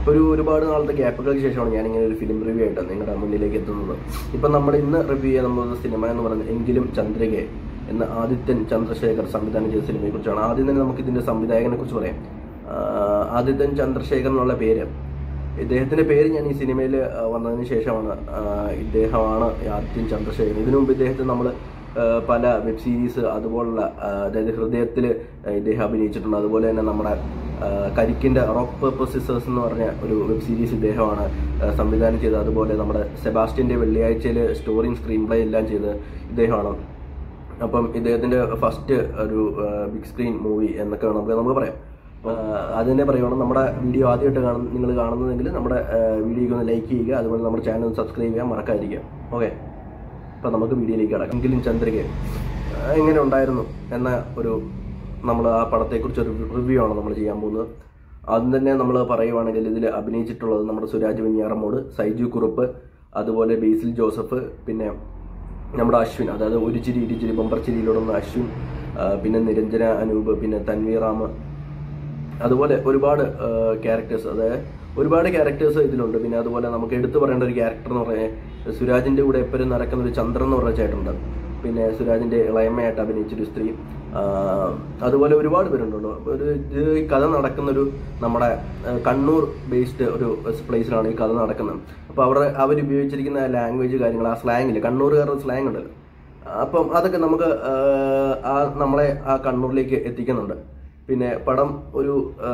ഒരു ഒരുപാട് നാളത്തെ ഗ്യാപ്പുകൾക്ക് ശേഷമാണ് ഞാൻ ഇങ്ങനെ ഒരു ഫിലിം റിവ്യൂ ആയിട്ട് നിങ്ങളുടെ മുന്നിലേക്ക് എത്തുന്നത് ഇപ്പം നമ്മൾ ഇന്ന് റിവ്യൂ ചെയ്യാൻ പോകുന്ന സിനിമ എന്ന് പറയുന്നത് എങ്കിലും ചന്ദ്രികയെ എന്ന ആദിത്യൻ ചന്ദ്രശേഖർ സംവിധാനം ചെയ്ത സിനിമയെ കുറിച്ചാണ് ആദ്യം തന്നെ നമുക്ക് ഇതിന്റെ സംവിധായകനെ കുറിച്ച് പറയാം ആഹ് ആദിത്യൻ ചന്ദ്രശേഖർ എന്നുള്ള പേര് ഇദ്ദേഹത്തിന്റെ പേര് ഞാൻ ഈ സിനിമയിൽ വന്നതിന് ശേഷമാണ് ആഹ് ഇദ്ദേഹമാണ് ഈ ആദിത്യൻ ചന്ദ്രശേഖരൻ ഇതിനു മുമ്പ് ഇദ്ദേഹത്തെ നമ്മൾ പല വെബ് സീരീസ് അതുപോലുള്ള ആഹ് അതായത് ഹൃദയത്തിൽ ഇദ്ദേഹം അഭിനയിച്ചിട്ടുണ്ട് അതുപോലെ തന്നെ നമ്മുടെ ആഹ് കരിക്കിന്റെ റോക്ക് പേപ്പർ സിസേഴ്സ് എന്ന് പറഞ്ഞ ഒരു വെബ് സീരീസ് ഇദ്ദേഹമാണ് ആഹ് സംവിധാനം ചെയ്തത് അതുപോലെ നമ്മുടെ സെബാസ്റ്റ്യന്റെ വെള്ളിയാഴ്ചയിൽ സ്റ്റോറിയും സ്ക്രീൻ പ്ലേ എല്ലാം ചെയ്തത് ഇദ്ദേഹമാണ് അപ്പം ഇദ്ദേഹത്തിന്റെ ഫസ്റ്റ് ഒരു ബിഗ് സ്ക്രീൻ മൂവി എന്നൊക്കെ നമുക്ക് നമുക്ക് പറയാം അത് തന്നെ പറയുവാണ് നമ്മുടെ വീഡിയോ ആദ്യമായിട്ട് കാണുന്ന നിങ്ങൾ കാണുന്നതെങ്കിൽ നമ്മുടെ വീഡിയോക്ക് ഒന്ന് ലൈക്ക് ചെയ്യുക അതുപോലെ നമ്മുടെ ചാനൽ സബ്സ്ക്രൈബ് ചെയ്യാൻ മറക്കാതിരിക്കുക ഓക്കെ അപ്പം നമുക്ക് വീഡിയോയിലേക്ക് കിടക്കാം എങ്കിലും ചന്ദ്രിക ആ, എങ്ങനെ ഉണ്ടായിരുന്നു എന്ന ഒരു നമ്മൾ ആ പടത്തെക്കുറിച്ച് ഒരു റിവ്യൂ ആണ് നമ്മൾ ചെയ്യാൻ പോകുന്നത് ആദ്യം തന്നെ നമ്മൾ പറയുവാണെങ്കിൽ ഇതിൽ അഭിനയിച്ചിട്ടുള്ളത് നമ്മുടെ സുരാജ് വെഞ്ഞാറമ്മോട് സൈജു കുറുപ്പ് അതുപോലെ ബേസിൽ ജോസഫ് പിന്നെ നമ്മുടെ അശ്വിൻ അതായത് ഒരു ചിരി ഇരു ചിരി ബമ്പർ ചിരിയിലൂടെ അശ്വിൻ ആ, പിന്നെ നിരഞ്ജന അനൂപ് പിന്നെ തൻവീറാം അതുപോലെ ഒരുപാട് ക്യാരക്ടേഴ്സ് അതായത് ഒരുപാട് ക്യാരക്ടേഴ്സ് ഇതിലുണ്ട് പിന്നെ അതുപോലെ നമുക്ക് എടുത്തു പറയേണ്ട ഒരു ക്യാരക്ടർ എന്ന് പറഞ്ഞാൽ സുരാജിന്റെ കൂടെ എപ്പോഴും നടക്കുന്ന ഒരു ചന്ദ്രൻ എന്ന് പറഞ്ഞ ചേട്ടുണ്ട് പിന്നെ സുരാജിന്റെ ഇളയമ്മയായിട്ട് അഭിനയിച്ചൊരു സ്ത്രീ ആ, അതുപോലെ ഒരുപാട് പേരുണ്ടല്ലോ ഒരു ഇത് ഈ കഥ നടക്കുന്നൊരു നമ്മുടെ ആ, കണ്ണൂർ ബേസ്ഡ് ഒരു പ്ലേസിലാണ് ഈ കഥ നടക്കുന്നത് അപ്പോൾ അവർ അവർ ഉപയോഗിച്ചിരിക്കുന്ന ലാംഗ്വേജ് കാര്യങ്ങൾ ആ സ്ലാങ്ങില്ല കണ്ണൂരുകാരുടെ സ്ലാങ് ഉണ്ടല്ലോ അപ്പം അതൊക്കെ നമുക്ക് ആ, ആ നമ്മളെ ആ കണ്ണൂരിലേക്ക് എത്തിക്കുന്നുണ്ട് പിന്നെ പടം ഒരു ആ,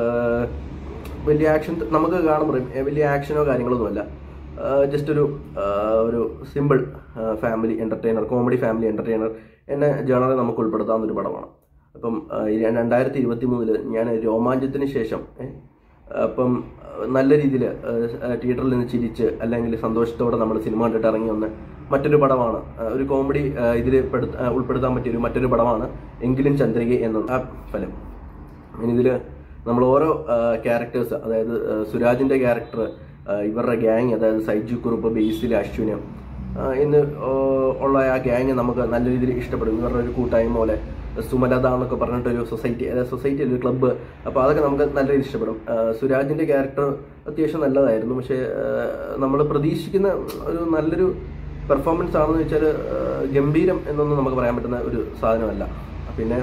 വലിയ ആക്ഷൻ നമുക്ക് കാണുമ്പോൾ വലിയ ആക്ഷനോ കാര്യങ്ങളൊന്നുമല്ല ജസ്റ്റ് ഒരു ആ, ഒരു simple family entertainer comedy family entertainer എന്ന ജേണറെ നമുക്ക് ഉൾപ്പെടുത്താവുന്ന ഒരു പടമാണ് അപ്പം ആ, ഈ രണ്ടായിരത്തി ഇരുപത്തി മൂന്നില് ഞാൻ രോമാഞ്ചത്തിന് ശേഷം ഏ, അപ്പം ആ, നല്ല രീതിയിൽ തിയേറ്ററിൽ നിന്ന് ചിരിച്ച് അല്ലെങ്കിൽ സന്തോഷത്തോടെ നമ്മൾ സിനിമ കണ്ടിട്ട് ഇറങ്ങി വന്ന മറ്റൊരു പടമാണ് ആ, ഒരു കോമഡി ഇതിൽ ഉൾപ്പെടുത്താൻ പറ്റിയ ഒരു മറ്റൊരു പടമാണ് എങ്കിലും ചന്ദ്രിക എന്ന ആ ഫലം ഇനി ഇതില് നമ്മൾ ഓരോ ക്യാരക്ടേഴ്സ് അതായത് ആ, സുരാജിന്റെ ക്യാരക്ടർ ഇവരുടെ ഗ്യാങ് അതായത് സൈജു കുറുപ്പ് ബേസിൽ അശ്വിന് ആ, ഇന്ന് ആ, ഉള്ള ആ ഗ്യാങ് നമുക്ക് നല്ല രീതിയിൽ ഇഷ്ടപ്പെടും ഇവരുടെ ഒരു കൂട്ടായ്മ പോലെ സുമലത എന്നൊക്കെ പറഞ്ഞിട്ട് ഒരു സൊസൈറ്റി അതായത് സൊസൈറ്റി ഒരു ക്ലബ്ബ് അപ്പോൾ അതൊക്കെ നമുക്ക് നല്ല രീതിയിൽ ഇഷ്ടപ്പെടും ആ, സുരാജിന്റെ ക്യാരക്ടർ അത്യാവശ്യം നല്ലതായിരുന്നു പക്ഷേ നമ്മൾ പ്രതീക്ഷിക്കുന്ന ഒരു നല്ലൊരു പെർഫോമൻസ് ആണെന്ന് വെച്ചാൽ ഗംഭീരം എന്നൊന്നും നമുക്ക് പറയാൻ പറ്റുന്ന ഒരു സാധനമല്ല പിന്നെ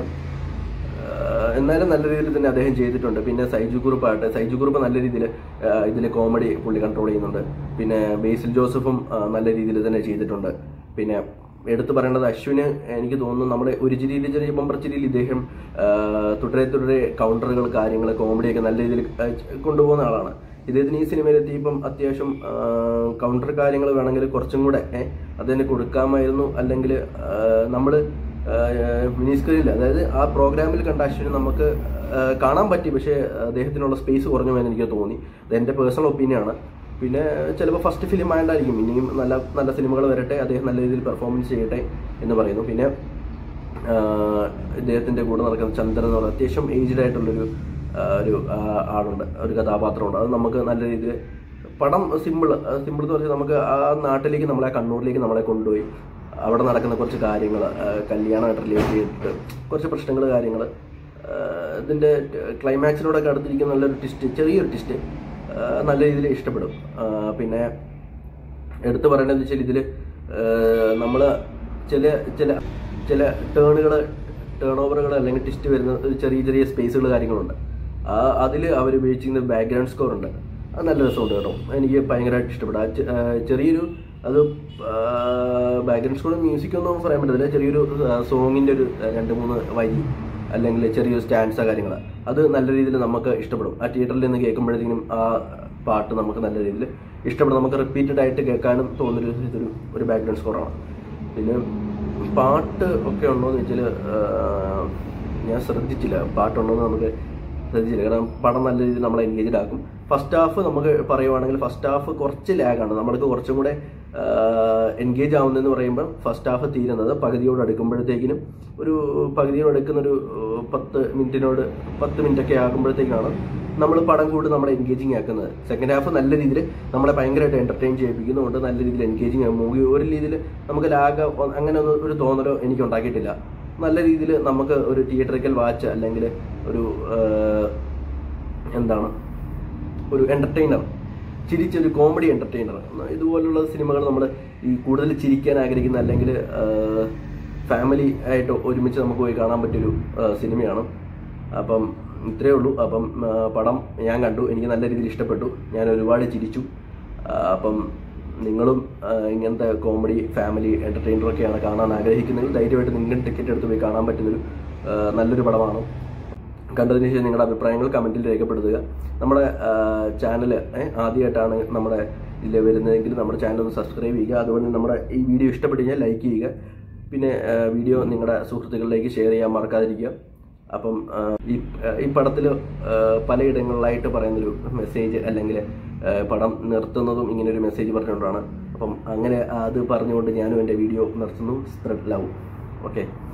ആഹ് എന്നാലും നല്ല രീതിയിൽ തന്നെ അദ്ദേഹം ചെയ്തിട്ടുണ്ട് പിന്നെ സൈജു ഗ്രൂപ്പ് ആകട്ടെ സൈജു ഗ്രൂപ്പ് നല്ല രീതിയിൽ ഇതിൽ കോമഡി പുള്ളി കൺട്രോൾ ചെയ്യുന്നുണ്ട് പിന്നെ ബേസിൽ ജോസഫും ആഹ് നല്ല രീതിയിൽ തന്നെ ചെയ്തിട്ടുണ്ട് പിന്നെ എടുത്തു പറയേണ്ടത് അശ്വിന് എനിക്ക് തോന്നുന്നു നമ്മുടെ ഒരു ചിരിയിൽ ചെറിയ ബമ്പർ ചിരിയിൽ ഇദ്ദേഹം ആഹ് തുടരെ തുടരെ കൗണ്ടറുകൾ കാര്യങ്ങൾ കോമഡിയൊക്കെ നല്ല രീതിയിൽ ആഹ് കൊണ്ടുപോകുന്ന ആളാണ് ഇദ്ദേഹത്തിന് ഈ സിനിമയിൽ എത്തിയപ്പം അത്യാവശ്യം കൗണ്ടർ കാര്യങ്ങൾ വേണമെങ്കിൽ കുറച്ചും കൂടെ ഏഹ് അതിന് കൊടുക്കാമായിരുന്നു അല്ലെങ്കിൽ നമ്മൾ മിനി സ്ക്രീനിൽ അതായത് ആ പ്രോഗ്രാമിൽ കണ്ട അശ്വിന് നമുക്ക് ആ, കാണാൻ പറ്റി പക്ഷേ അദ്ദേഹത്തിനുള്ള സ്പേസ് കുറഞ്ഞു എന്ന് എനിക്ക് തോന്നി അത് എൻ്റെ പേഴ്സണൽ ഒപ്പീനിയനാണ് പിന്നെ ചിലപ്പോൾ ഫസ്റ്റ് ഫിലിം ആയതായിരിക്കും ഇനിയും നല്ല നല്ല സിനിമകൾ വരട്ടെ അദ്ദേഹം നല്ല രീതിയിൽ പെർഫോമൻസ് ചെയ്യട്ടെ എന്ന് പറയുന്നു പിന്നെ ആ, ഇദ്ദേഹത്തിന്റെ കൂടെ നടക്കുന്ന ചന്ദ്രൻ എന്ന് പറയുന്ന അത്യാവശ്യം ഏജ്ഡ് ആയിട്ടുള്ളൊരു ആ, ഒരു ആ, ആളുണ്ട് ഒരു കഥാപാത്രമുണ്ട് അത് നമുക്ക് നല്ല രീതിയിൽ പടം സിമ്പിൾ സിമ്പിൾ എന്ന് പറഞ്ഞാൽ നമുക്ക് ആ നാട്ടിലേക്ക് നമ്മളെ കണ്ണൂരിലേക്ക് നമ്മളെ കൊണ്ടുപോയി അവിടെ നടക്കുന്ന കുറച്ച് കാര്യങ്ങൾ കല്യാണമായിട്ട് റിലേറ്റ് ചെയ്തിട്ട് കുറച്ച് പ്രശ്നങ്ങൾ കാര്യങ്ങൾ ഇതിൻ്റെ ക്ലൈമാക്സിനോടൊക്കെ അടുത്തിരിക്കുന്ന നല്ലൊരു ട്വിസ്റ്റ് ചെറിയൊരു ട്വിസ്റ്റ് നല്ല രീതിയിൽ ഇഷ്ടപ്പെടും ആ, പിന്നെ എടുത്തു പറയേണ്ടതെന്ന് വെച്ചാൽ ഇതിൽ നമ്മൾ ചില ചില ചില ടേണുകൾ ടേൺ ഓവറുകൾ അല്ലെങ്കിൽ ട്വിസ്റ്റ് വരുന്ന ഒരു ചെറിയ ചെറിയ സ്പേസുകൾ കാര്യങ്ങളുണ്ട് ആ അതിൽ അവർ ഉപയോഗിച്ചിരുന്ന ബാക്ക്ഗ്രൗണ്ട് സ്കോർ ഉണ്ട് അത് നല്ല രസമുണ്ട് കേട്ടോ എനിക്ക് ഭയങ്കരമായിട്ട് ഇഷ്ടപ്പെട്ടു ആ ചെ- ആ ചെറിയൊരു അത് ബാക്ക്ഗ്രൗണ്ട് സ്കോർ മ്യൂസിക് ഒന്നും പറയാൻ പറ്റത്തില്ല ചെറിയൊരു സോങ്ങിൻ്റെ ഒരു ആ, രണ്ട് മൂന്ന് വരി അല്ലെങ്കിൽ ചെറിയൊരു സ്റ്റാൻഡ്സ കാര്യങ്ങൾ അത് നല്ല രീതിയിൽ നമുക്ക് ഇഷ്ടപ്പെടും ആ തിയേറ്ററിൽ നിന്ന് കേൾക്കുമ്പോഴത്തേക്കും ആ പാട്ട് നമുക്ക് നല്ല രീതിയിൽ ഇഷ്ടപ്പെടും നമുക്ക് റിപ്പീറ്റഡ് ആയിട്ട് കേൾക്കാനും തോന്നുന്നൊരു ഇതൊരു ഒരു ബാക്ക്ഗ്രൗണ്ട് സ്കോറാണ് പിന്നെ പാട്ട് ഒക്കെ ഉണ്ടോ എന്ന് വെച്ചാൽ ഞാൻ ശ്രദ്ധിച്ചില്ല പാട്ടുണ്ടോ എന്ന് നമുക്ക് ശ്രദ്ധിച്ചില്ല കാരണം പടം നല്ല രീതിയിൽ നമ്മളെ എൻഗേജ്ഡ് ആക്കും ഫസ്റ്റ് ഹാഫ് നമുക്ക് പറയുവാണെങ്കിൽ ഫസ്റ്റ് ഹാഫ് കുറച്ച് ലാഗാണ് നമ്മൾക്ക് കുറച്ചും കൂടെ എൻഗേജ് ആവുന്നതെന്ന് പറയുമ്പോൾ ഫസ്റ്റ് ഹാഫ് തീരുന്നത് പകുതിയോട് അടുക്കുമ്പോഴത്തേക്കിനും ഒരു പകുതിയോട് അടുക്കുന്ന ഒരു ഏഹ്, പത്ത് മിനിറ്റിനോട് പത്ത് മിനിറ്റ് ഒക്കെ ആകുമ്പോഴത്തേക്കാണ് നമ്മൾ പടം കൂടി നമ്മളെ എൻഗേജിങ് ആക്കുന്നത് സെക്കൻഡ് ഹാഫ് നല്ല രീതിയിൽ നമ്മളെ ഭയങ്കരമായിട്ട് എന്റർടൈൻ ചെയ്യിപ്പിക്കുന്നുണ്ട് നല്ല രീതിയിൽ എൻഗേജിങ് ആകും മൂവി ഒരു രീതിയിൽ നമുക്ക് ലാഗ് അങ്ങനെ ഒന്നും ഒരു തോന്നലോ എനിക്ക് ഉണ്ടാക്കിയിട്ടില്ല നല്ല രീതിയിൽ നമുക്ക് ഒരു തിയേറ്ററിക്കൽ വാച്ച് അല്ലെങ്കിൽ ഒരു ഏഹ്, എന്താണ് ഒരു എന്റർടൈനർ ചിരിച്ചൊരു കോമഡി എന്റർടൈനർ ഇതുപോലുള്ള സിനിമകൾ നമ്മൾ ഈ കൂടുതൽ ചിരിക്കാൻ ആഗ്രഹിക്കുന്ന അല്ലെങ്കിൽ ഫാമിലി ആയിട്ട് ഒരുമിച്ച് നമുക്ക് പോയി കാണാൻ പറ്റിയൊരു ആ, സിനിമയാണ് അപ്പം ഇത്രയേ ഉള്ളൂ അപ്പം ആ, പടം ഞാൻ കണ്ടു എനിക്ക് നല്ല രീതിയിൽ ഇഷ്ടപ്പെട്ടു ഞാൻ ഒരുപാട് ചിരിച്ചു ആ, അപ്പം നിങ്ങളും ആ, ഇങ്ങനത്തെ കോമഡി ഫാമിലി എൻ്റർടൈനറൊക്കെയാണ് കാണാൻ ആഗ്രഹിക്കുന്നതെങ്കിൽ ധൈര്യമായിട്ട് നിങ്ങൾ ടിക്കറ്റ് എടുത്ത് പോയി കാണാൻ പറ്റുന്നൊരു ആ, നല്ലൊരു പടമാണ് കണ്ടതിന് ശേഷം നിങ്ങളുടെ അഭിപ്രായങ്ങൾ കമൻറ്റിൽ രേഖപ്പെടുത്തുക നമ്മുടെ ചാനൽ ആദ്യമായിട്ടാണ് നമ്മുടെ ഇതിൽ വരുന്നതെങ്കിൽ നമ്മുടെ ചാനൽ ഒന്ന് സബ്സ്ക്രൈബ് ചെയ്യുക അതുപോലെ നമ്മുടെ ഈ വീഡിയോ ഇഷ്ടപ്പെട്ടു കഴിഞ്ഞാൽ ലൈക്ക് ചെയ്യുക പിന്നെ ആ, വീഡിയോ നിങ്ങളുടെ സുഹൃത്തുക്കളിലേക്ക് ഷെയർ ചെയ്യാൻ മറക്കാതിരിക്കുക അപ്പം ആ, ഈ ഈ പടത്തിൽ പലയിടങ്ങളിലായിട്ട് പറയുന്നൊരു മെസ്സേജ് അല്ലെങ്കിൽ ആ, പടം നിർത്തുന്നതും ഇങ്ങനെ ഒരു മെസ്സേജ് പറഞ്ഞുകൊണ്ടാണ് അപ്പം അങ്ങനെ അത് പറഞ്ഞുകൊണ്ട് ഞാനും എൻ്റെ വീഡിയോ നിർത്തുന്നു സ്പ്രെഡ് ലവ് ഓക്കെ